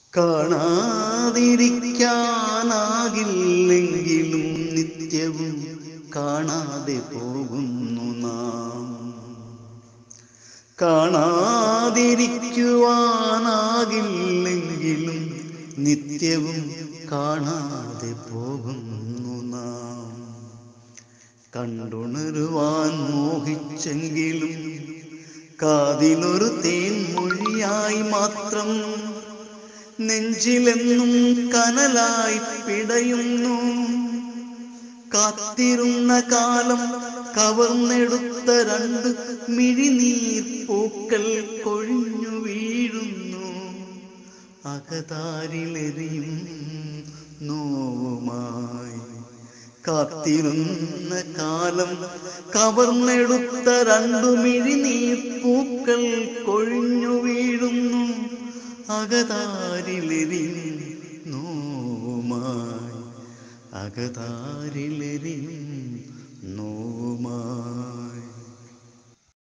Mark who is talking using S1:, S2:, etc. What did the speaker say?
S1: കാണാതിരിക്കാനാകില്ലെങ്കിലും നിത്യവും കാണാതെ പോകുന്നു നാം കാണാതിരിക്കുവാനാകില്ലെങ്കിലും നിത്യവും കാണാതെ പോകുന്നു നാം കണ്ടുണരുവാൻ മോഹിച്ചെങ്കിലും കാതിലൊരു തേൻമൊഴിയായി മാത്രം നെഞ്ചിലെന്നും കനലായി പിടയുന്നു കാത്തിരുന്ന കാലം കവർന്നെടുത്ത രണ്ട് മിഴിനീർ പൂക്കൾ കൊഴിഞ്ഞു വീഴുന്നു അകതാരിലെറിയും നോവുമായി കാത്തിരുന്ന കാലം കവർന്നെടുത്ത രണ്ടു മിഴിനീർ പൂക്കൾ കൊഴിഞ്ഞു വീഴുന്നു അകതാരിലെറിയും നോവുമായി അകതാരിലെറിയും നോ